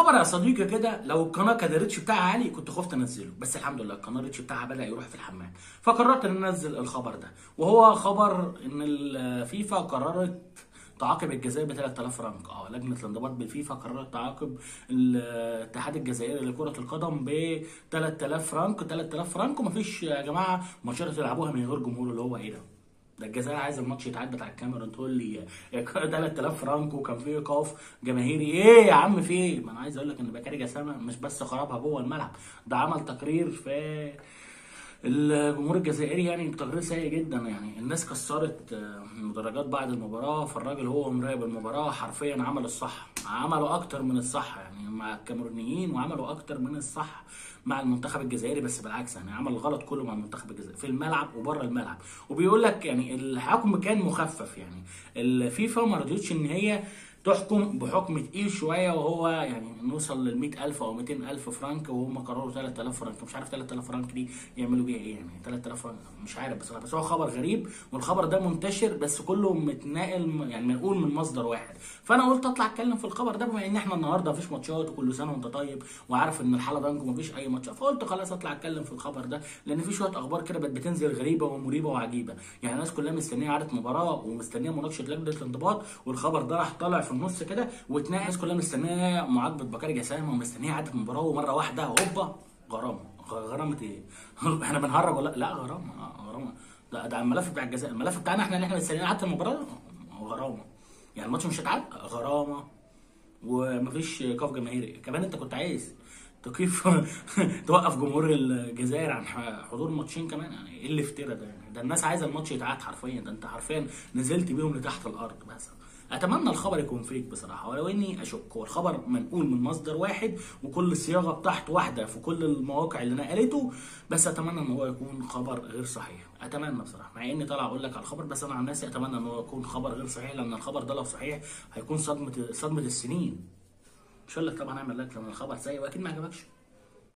الخبر يا صديقي كده لو القناه كان الريتش بتاعها عالي كنت خفت انزله بس الحمد لله القناه الريتش بتاعها بدا يروح في الحمام فقررت ان انزل الخبر ده وهو خبر ان الفيفا قررت تعاقب الجزائر ب 3000 فرنك اه لجنه الانضباط بالفيفا قررت تعاقب الاتحاد الجزائري لكره القدم ب 3000 فرنك 3000 فرنك ومفيش يا جماعه ماتشات تلعبوها من غير جمهور اللي هو ايه ده ده الجزائر عايز الماتش يتعاد بتاع الكاميرون تقول لي 3000 فرنك وكان في ايقاف جماهيري ايه يا عم في ايه؟ ما انا عايز اقول لك ان بكاري جسامه مش بس خربها جوه الملعب ده عمل تقرير في الجمهور الجزائري يعني تقرير سيء جدا يعني الناس كسرت المدرجات بعد المباراه فالراجل هو مراقب المباراه حرفيا عمل الصح عملوا اكتر من الصح يعني مع الكاميرونيين وعملوا اكتر من الصح مع المنتخب الجزائري بس بالعكس يعني عمل الغلط كله مع المنتخب الجزائري في الملعب وبره الملعب وبيقول لك يعني الحكم كان مخفف يعني الفيفا ما رضيتش ان هي تحكم بحكم تقيل شويه وهو يعني نوصل لل 100000 او 200000 فرنك وهم قرروا 3000 فرنك مش عارف 3000 فرنك دي يعملوا بيها ايه يعني 3000 فرنك مش عارف بصراحه بس هو خبر غريب والخبر ده منتشر بس كله متنقل يعني منقول من مصدر واحد فانا قلت اطلع اتكلم في الخبر ده بما ان احنا النهارده مفيش ماتشات وكل سنه وانت طيب وعارف ان الحاله بانكو مفيش اي ماتشات فقلت خلاص اطلع اتكلم في الخبر ده لان في شويه اخبار كده بقت بتنزل غريبه ومريبه وعجيبه يعني الناس كلها مستنيه عاده مباراه ومستنيه مناقشه لجنه الانضباط والخبر ده راح طالع في النص كده واتناقص كلها مستنيه معاقبه بكاري جسامه ومستنيه عاده مباراه ومره واحده هوبا غرامه غرامه ايه؟ احنا بنهرج ولا لا غرامه اه غرامه ده, ده الملف بتاع الجزائر الملف بتاعنا احنا اللي احنا مستنيين عاده المباراه غرامه يعني الماتش مش هيتعاد غرامه ومفيش ايقاف جماهيري كمان انت كنت عايز تكيف توقف جمهور الجزائر عن حضور ماتشين كمان يعني ايه اللي افترى ده يعني ده الناس عايزه الماتش يتعاد حرفيا ده انت حرفيا نزلت بيهم لتحت الارض بس اتمنى الخبر يكون فيك بصراحه ولو اني اشك هو الخبر منقول من مصدر واحد وكل الصياغه بتاعته واحده في كل المواقع اللي نقلته بس اتمنى ان هو يكون خبر غير صحيح اتمنى بصراحه مع اني طالع اقول لك على الخبر بس انا عن نفسي اتمنى ان هو يكون خبر غير صحيح لان الخبر ده لو صحيح هيكون صدمه صدمه السنين مش هقول لك طبعا اعمل لايك لان الخبر سيء واكيد ما عجبكش